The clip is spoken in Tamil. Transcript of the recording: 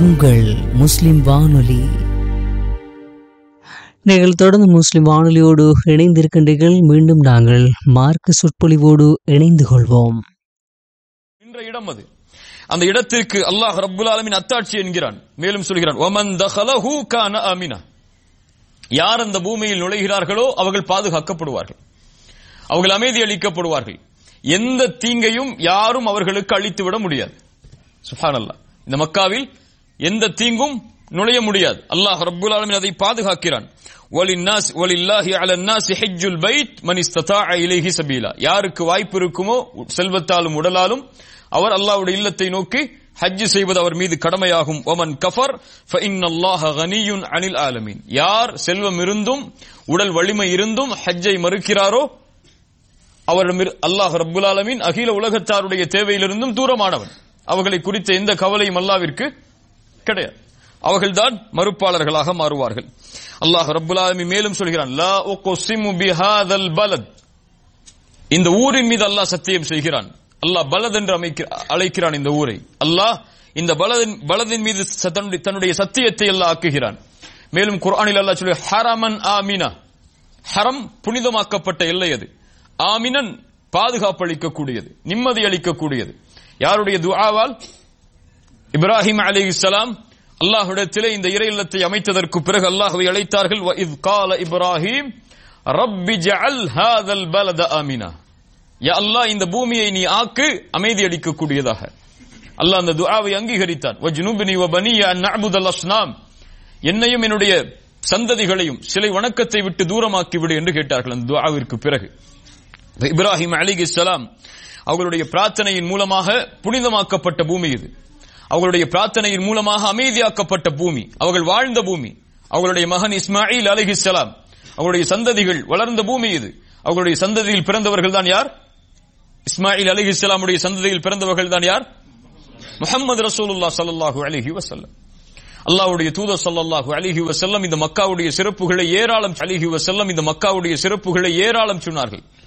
உங்கள் முஸ்லிம் வானொலி நீங்கள் தொடர்ந்து முஸ்லிம் வானொலியோடு இணைந்திருக்கின்றீர்கள் மீண்டும் நாங்கள் மார்க்க சொற்பொழிவோடு இணைந்து கொள்வோம் என்ற இடம் அது அந்த இடத்திற்கு அல்லாஹ் ரப்புல் ஆலமின் அத்தாட்சி என்கிறான் மேலும் சொல்கிறான் ஒமன் தஹலஹு கான அமினா யார் அந்த பூமியில் நுழைகிறார்களோ அவர்கள் பாதுகாக்கப்படுவார்கள் அவர்கள் அமைதி அளிக்கப்படுவார்கள் எந்த தீங்கையும் யாரும் அவர்களுக்கு அளித்து விட முடியாது சுஹானல்லாஹ் இந்த மக்காவில் எந்த தீங்கும் நுழைய முடியாது அல்லாஹ் ரப்புல் ஆலமின் அதை பாதுகாக்கிறான் வலின்னாஸ் வலில்லாஹி அலன்னாசி ஹஜ்ஜுல் பைத் மன் இஸ்ததாஅ இலைஹி சபீலா யாருக்கு வாய்ப்பு இருக்குமோ செல்வத்தாலும் உடலாலும் அவர் அல்லாஹ்வுடைய இல்லத்தை நோக்கி ஹஜ் செய்வது அவர் மீது கடமையாகும் ஒமன் கஃபர் ஃபஇன்னல்லாஹ கனியுன் அனில் ஆலமீன் யார் செல்வம் இருந்தும் உடல் வலிமை இருந்தும் ஹஜ்ஜை மறுக்கிறாரோ அவரிடம் அல்லாஹ் ரப்புல் ஆலமீன் அகில உலகத்தாருடைய தேவையிலிருந்தும் தூரமானவன் அவர்களை குறித்த எந்த கவலையும் அல்லாவிற்கு கிடையாது அவர்கள்தான் மறுப்பாளர்களாக மாறுவார்கள் அல்லாஹ் ரப்புல் ஆலமீன் மேலும் சொல்கிறான் லா உக்ஸிமு பிஹாதல் பலத் இந்த ஊரின் மீது அல்லாஹ் சத்தியம் செய்கிறான் அல்லாஹ் பலத் என்று அமைக்க அழைக்கிறான் இந்த ஊரை அல்லாஹ் இந்த பலதின் பலதின் மீது ச- தன்னுடைய தன்னுடைய சத்தியத்தை அல்லாஹ் ஆக்குகிறான் மேலும் குர்ஆனில் அல்லாஹ் சொல்லி ஹரமன் ஆமினா ஹரம் புனிதமாக்கப்பட்ட எல்லை அது ஆமினன் பாதுகாப்பு அளிக்கக்கூடியது நிம்மதி அளிக்கக்கூடியது யாருடைய துஆவால் இப்ராஹிம் அலைஹிஸ்ஸலாம் அல்லாஹ்விடத்திலே இந்த இறை இல்லத்தை அமைத்ததற்கு பிறகு அல்லாஹ்வை அழைத்தார்கள் வ இத் கால இப்ராஹிம் ரப்பி ஜஅல் ஹாதல் பலத ஆமினா யா அல்லாஹ் இந்த பூமியை நீ ஆக்கு அமைதி அளிக்கக்கூடியதாக அல்லாஹ் அந்த துஆவை அங்கீகரித்தான் வஜ்னுப்னி வ பனிய அன் நஅபுதல் அஸ்னாம் என்னையும் என்னுடைய சந்ததிகளையும் சிலை வணக்கத்தை விட்டு தூரமாக்கி விடு என்று கேட்டார்கள் அந்த துஆவிற்கு பிறகு இப்ப இப்ராஹிம் அலிகிஸ்லாம் அவர்களுடைய பிரார்த்தனையின் மூலமாக புனிதமாக்கப்பட்ட பூமி இது அவர்களுடைய பிரார்த்தனையின் மூலமாக அமைதியாக்கப்பட்ட பூமி அவர்கள் வாழ்ந்த பூமி அவர்களுடைய மகன் இஸ்மாயில் அலிஹிஸ்லாம் அவர்களுடைய சந்ததிகள் வளர்ந்த பூமி இது அவர்களுடைய சந்ததியில் பிறந்தவர்கள் தான் யார் இஸ்மாயில் அலிஹிஸ்லாமுடைய சந்ததியில் பிறந்தவர்கள் தான் யார் முஹம்மது ரசூலுல்லாஹ் ஸல்லல்லாஹு அலைஹி வஸல்லம் அல்லாஹ்வுடைய தூதர் ஸல்லல்லாஹு அலைஹி வஸல்லம் இந்த மக்காவுடைய சிறப்புகளை ஏராளம் அலைஹி வஸல்லம் இந்த மக்காவுடைய சிறப்புகளை ஏராளம் சொன்னார்கள்